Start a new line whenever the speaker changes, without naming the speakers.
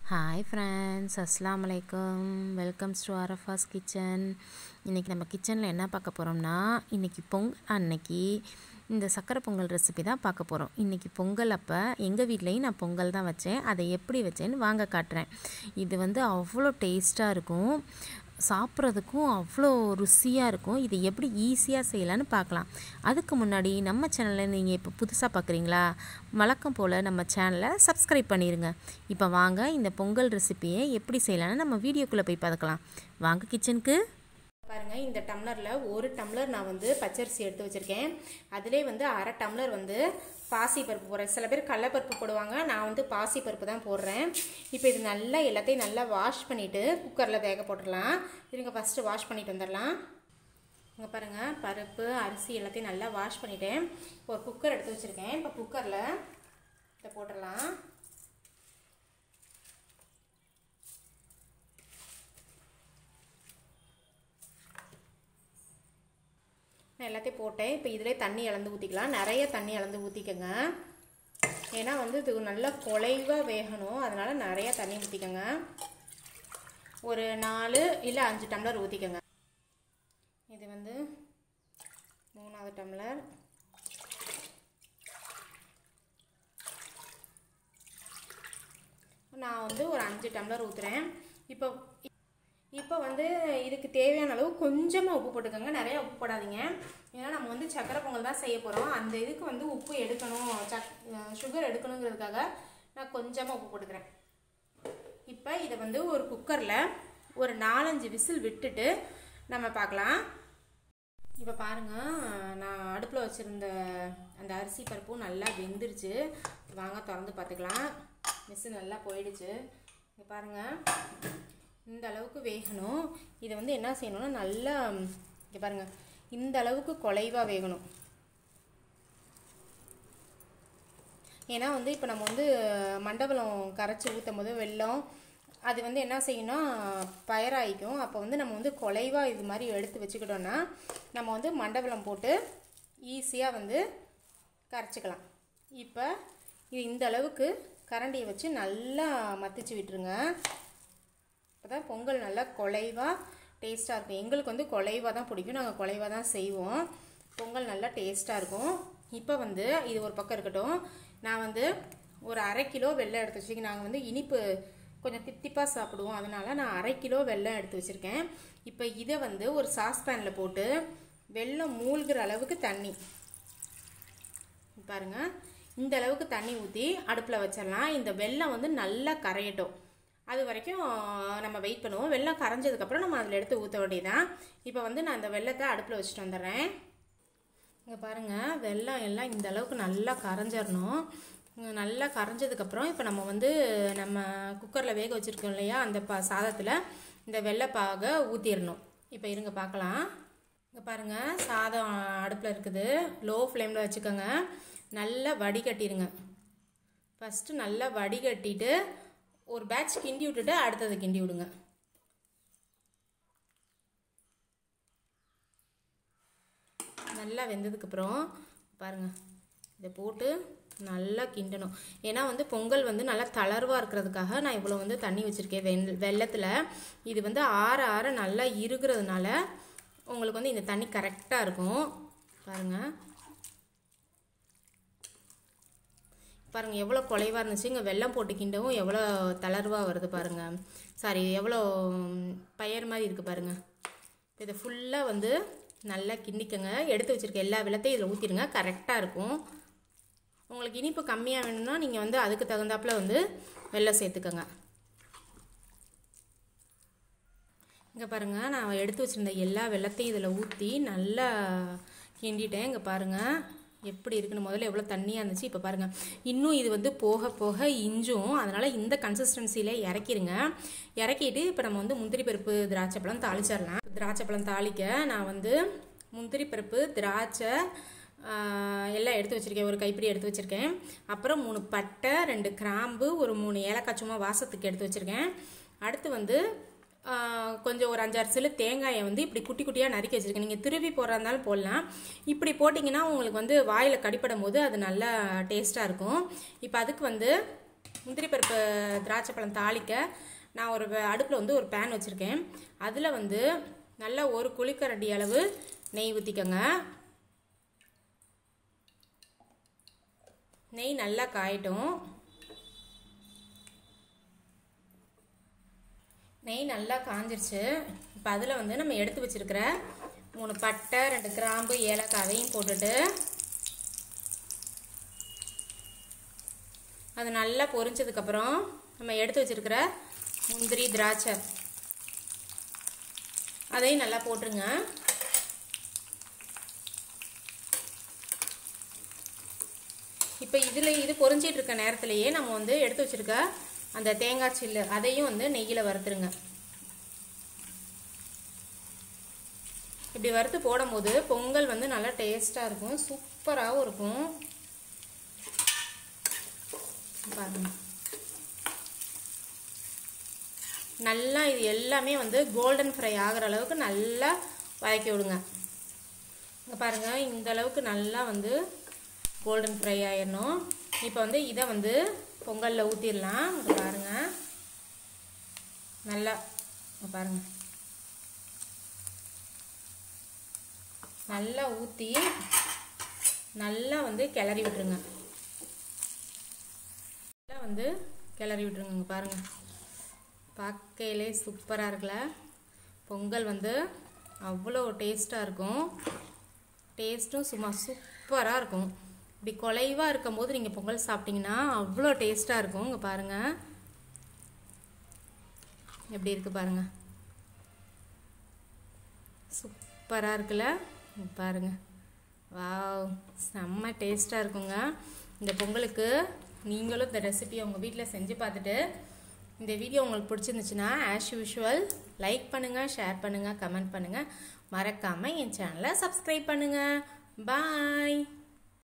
hi friends அஸ்லாம் வலைக்கம் welcomes to அரஃபாஸ் kitchen இன்றைக்கி நம்ம கிச்சனில் என்ன பார்க்க போகிறோம்னா இன்றைக்கி பொங்கல் அன்னைக்கு இந்த சக்கரை பொங்கல் ரெசிபி தான் பார்க்க போகிறோம் இன்றைக்கி பொங்கல் அப்போ எங்கள் வீட்லேயும் நான் பொங்கல் தான் வச்சேன் அதை எப்படி வச்சேன்னு வாங்க காட்டுறேன் இது வந்து அவ்வளோ டேஸ்ட்டாக இருக்கும் சாப்பிட்றதுக்கும் அவ்வளோ ருசியாக இருக்கும் இது எப்படி ஈஸியாக செய்யலான்னு பார்க்கலாம் அதுக்கு முன்னாடி நம்ம சேனலை நீங்கள் இப்போ புதுசாக பார்க்குறீங்களா வழக்கம் போல் நம்ம சேனலை சப்ஸ்கிரைப் பண்ணிடுங்க இப்போ வாங்க இந்த பொங்கல் ரெசிபியை எப்படி செய்யலான்னு நம்ம வீடியோக்குள்ளே போய் பார்க்கலாம் வாங்க கிச்சனுக்கு
பாருங்கள் இந்த டம்ளரில் ஒரு டம்ளர் நான் வந்து பச்சரிசி எடுத்து வச்சுருக்கேன் அதிலே வந்து அரை டம்ளர் வந்து பாசி பருப்பு போடுறேன் சில பேர் கடலப்பருப்பு போடுவாங்க நான் வந்து பாசி பருப்பு தான் போடுறேன் இப்போ இது நல்லா எல்லாத்தையும் நல்லா வாஷ் பண்ணிவிட்டு குக்கரில் வேக போட்டுடலாம் இருங்க ஃபஸ்ட்டு வாஷ் பண்ணிட்டு வந்துடலாம் இங்கே பாருங்கள் பருப்பு அரிசி எல்லாத்தையும் நல்லா வாஷ் பண்ணிவிட்டேன் ஒரு குக்கர் எடுத்து வச்சுருக்கேன் இப்போ குக்கரில் இதை போட்டுடலாம் நான் எல்லாத்தையும் போட்டேன் இப்போ இதிலே தண்ணி இழந்து ஊற்றிக்கலாம் நிறைய தண்ணி இழந்து ஊற்றிக்கோங்க ஏன்னா வந்து இது நல்லா குலைவாக வேகணும் அதனால் நிறைய தண்ணி ஊற்றிக்கோங்க ஒரு நாலு இல்லை அஞ்சு டம்ளர் ஊற்றிக்கோங்க இது வந்து மூணாவது டம்ளர் நான் வந்து ஒரு அஞ்சு டம்ளர் ஊற்றுறேன் இப்போ இப்போ வந்து இதுக்கு தேவையான அளவு கொஞ்சமாக உப்பு போட்டுக்கோங்க நிறையா உப்பு போடாதீங்க ஏன்னா நம்ம வந்து சக்கரை பொங்கல் தான் செய்ய போகிறோம் அந்த இதுக்கு வந்து உப்பு எடுக்கணும் சக் சுகர் எடுக்கணுங்கிறதுக்காக நான் கொஞ்சமாக உப்பு போட்டுக்கிறேன் இப்போ இதை வந்து ஒரு குக்கரில் ஒரு நாலஞ்சு விசில் விட்டுட்டு நம்ம பார்க்கலாம் இப்போ பாருங்கள் நான் அடுப்பில் வச்சுருந்த அந்த அரிசி பருப்பும் நல்லா வெந்துருச்சு வாங்க திறந்து பார்த்துக்கலாம் விசில் நல்லா போயிடுச்சு இங்கே பாருங்கள் இந்த அளவுக்கு வேகணும் இதை வந்து என்ன செய்யணும்னா நல்லா இங்கே பாருங்கள் இந்த அளவுக்கு குலைவாக வேகணும் ஏன்னா வந்து இப்போ நம்ம வந்து மண்டபலம் கரைச்சி ஊற்றும் போது வெள்ளம் அது வந்து என்ன செய்யணும்னா பயராயிக்கும் அப்போ வந்து நம்ம வந்து குலைவாக இது மாதிரி எடுத்து வச்சுக்கிட்டோன்னா நம்ம வந்து மண்டபலம் போட்டு ஈஸியாக வந்து கரைச்சிக்கலாம் இப்போ இது இந்த அளவுக்கு கரண்டியை வச்சு நல்லா மத்திச்சு விட்டுருங்க அப்போ தான் பொங்கல் நல்லா குலைவாக டேஸ்ட்டாக இருக்கும் எங்களுக்கு வந்து குலைவாக தான் பிடிக்கும் நாங்கள் குலைவாக தான் செய்வோம் பொங்கல் நல்லா டேஸ்ட்டாக இருக்கும் இப்போ வந்து இது ஒரு பக்கம் இருக்கட்டும் நான் வந்து ஒரு அரை கிலோ வெள்ளம் எடுத்து வச்சுருக்கேன் நாங்கள் வந்து இனிப்பு கொஞ்சம் தித்திப்பாக சாப்பிடுவோம் அதனால் நான் அரை கிலோ வெள்ளம் எடுத்து வச்சுருக்கேன் இப்போ இதை வந்து ஒரு சாஸ்பேனில் போட்டு வெள்ளம் மூழ்கிற அளவுக்கு தண்ணி பாருங்கள் இந்த அளவுக்கு தண்ணி ஊற்றி அடுப்பில் வச்சிடலாம் இந்த வெள்ளம் வந்து நல்லா கரையட்டும் அது வரைக்கும் நம்ம வெயிட் பண்ணுவோம் வெள்ளம் கரைஞ்சதுக்கப்புறம் நம்ம அதில் எடுத்து ஊற்ற வேண்டியதான் இப்போ வந்து நான் இந்த வெள்ளத்தை அடுப்பில் வச்சுட்டு வந்துடுறேன் இங்கே பாருங்கள் வெள்ளம் எல்லாம் இந்த அளவுக்கு நல்லா கரைஞ்சிடணும் நல்லா கரைஞ்சதுக்கப்புறம் இப்போ நம்ம வந்து நம்ம குக்கரில் வேக வச்சுருக்கோம் இல்லையா அந்த ப சாதத்தில் இந்த வெள்ளைப்பாக ஊற்றிடணும் இப்போ இருங்க பார்க்கலாம் இங்கே பாருங்கள் சாதம் அடுப்பில் இருக்குது லோ ஃப்ளேமில் வச்சுக்கோங்க நல்லா வடிகட்டிடுங்க ஃபஸ்ட்டு நல்லா வடிகட்டிட்டு ஒரு பேட்ச் கிண்டி விட்டுட்டு அடுத்தது கிண்டி விடுங்க நல்லா வெந்ததுக்கப்புறம் பாருங்கள் இதை போட்டு நல்லா கிண்டணும் ஏன்னா வந்து பொங்கல் வந்து நல்லா தளர்வாக இருக்கிறதுக்காக நான் இவ்வளோ வந்து தண்ணி வச்சுருக்கேன் வெள் வெள்ளத்தில் இது வந்து ஆற ஆற நல்லா இருக்கிறதுனால உங்களுக்கு வந்து இந்த தண்ணி கரெக்டாக இருக்கும் பாருங்கள் பாருங்கள் எவ்வளோ குலைவாக இருந்துச்சு இங்கே வெள்ளம் போட்டு கிண்டவும் எவ்வளோ தளர்வாக வருது பாருங்கள் சாரி எவ்வளோ பயர் மாதிரி இருக்குது பாருங்கள் இதை ஃபுல்லாக வந்து நல்லா கிண்டிக்கங்க எடுத்து வச்சுருக்க எல்லா வெள்ளத்தையும் இதில் ஊற்றிடுங்க கரெக்டாக இருக்கும் உங்களுக்கு இனிப்பு கம்மியாக வேணும்னா நீங்கள் வந்து அதுக்கு தகுந்தாப்பில் வந்து வெள்ளம் சேர்த்துக்கோங்க இங்கே பாருங்கள் நான் எடுத்து வச்சுருந்த எல்லா வெள்ளத்தையும் இதில் ஊற்றி நல்லா கிண்டிட்டேன் இங்கே பாருங்கள் எப்படி இருக்குன்னு முதல்ல எவ்வளோ தண்ணியாக இருந்துச்சு இப்போ பாருங்கள் இன்னும் இது வந்து போக போக இஞ்சும் அதனால் இந்த கன்சிஸ்டன்சியில் இறக்கிடுங்க இறக்கிட்டு இப்போ நம்ம வந்து முந்திரி பருப்பு திராட்சை பழம் தாளிச்சிடலாம் திராட்சை பழம் தாளிக்க நான் வந்து முந்திரி பருப்பு திராட்சை எல்லாம் எடுத்து வச்சுருக்கேன் ஒரு கைப்பிடி எடுத்து வச்சுருக்கேன் அப்புறம் மூணு பட்டை ரெண்டு கிராம்பு ஒரு மூணு ஏலக்காய் சும்மா வாசத்துக்கு எடுத்து வச்சுருக்கேன் அடுத்து வந்து கொஞ்சம் ஒரு அஞ்சாறு சில்லு தேங்காயை வந்து இப்படி குட்டி குட்டியாக நறுக்கி வச்சுருக்கேன் நீங்கள் திருவி போடுறா இருந்தாலும் போடலாம் இப்படி போட்டிங்கன்னா உங்களுக்கு வந்து வாயில் கடிப்படும் போது அது நல்லா டேஸ்ட்டாக இருக்கும் இப்போ அதுக்கு வந்து முந்திரி பருப்பு திராட்சை பழம் தாளிக்க நான் ஒரு அடுப்பில் வந்து ஒரு பேன் வச்சுருக்கேன் அதில் வந்து நல்லா ஒரு குழிக்கரண்டி அளவு நெய் ஊற்றிக்கோங்க நெய் நல்லா காயட்டும் நெய் நல்லா காஞ்சிருச்சு இப்போ அதில் வந்து நம்ம எடுத்து வச்சுருக்கிற மூணு பட்டை ரெண்டு கிராம்பு ஏலக்காய் அதையும் போட்டுட்டு அது நல்லா பொரிஞ்சதுக்கப்புறம் நம்ம எடுத்து வச்சுருக்கிற முந்திரி திராட்சை அதையும் நல்லா போட்டுருங்க இப்போ இதில் இது பொரிஞ்சிட்டு இருக்க நேரத்திலேயே நம்ம வந்து எடுத்து வச்சுருக்க அந்த தேங்காய் சில்லு அதையும் வந்து நெய்யில் வறுத்துருங்க இப்படி வறுத்து போடும்போது பொங்கல் வந்து நல்லா டேஸ்ட்டாக இருக்கும் சூப்பராகவும் இருக்கும் பாருங்க நல்லா இது எல்லாமே வந்து கோல்டன் ஃப்ரை ஆகிற அளவுக்கு நல்லா வதக்கி விடுங்க இங்கே பாருங்கள் இந்த அளவுக்கு நல்லா வந்து கோல்டன் ஃப்ரை ஆயிடணும் இப்போ வந்து இதை வந்து பொங்கலில் ஊற்றிடலாம் இங்கே பாருங்கள் நல்லா இங்கே பாருங்கள் நல்லா ஊற்றி நல்லா வந்து கிளறி விட்டுருங்க நல்லா வந்து கிளறி விட்டுருங்க இங்கே பாருங்கள் பார்க்கையிலே சூப்பராக இருக்குல்ல பொங்கல் வந்து அவ்வளோ டேஸ்ட்டாக இருக்கும் டேஸ்ட்டும் சும்மா சூப்பராக இருக்கும் இப்படி குலைவாக இருக்கும்போது நீங்கள் பொங்கல் சாப்பிட்டீங்கன்னா அவ்வளோ டேஸ்ட்டாக இருக்கும் இங்கே பாருங்கள் எப்படி இருக்குது பாருங்கள் சூப்பராக இருக்குல்ல இங்க பாருங்க வாவ் செம்ம டேஸ்ட்டாக இருக்குங்க இந்த பொங்கலுக்கு நீங்களும் இந்த ரெசிபியை உங்கள் வீட்டில் செஞ்சு பார்த்துட்டு இந்த வீடியோ உங்களுக்கு பிடிச்சிருந்துச்சுன்னா ஆஸ் யூஷுவல் லைக் பண்ணுங்கள் ஷேர் பண்ணுங்கள் கமெண்ட் பண்ணுங்கள் மறக்காமல் என் சேனலை சப்ஸ்கிரைப் பண்ணுங்கள் பாய்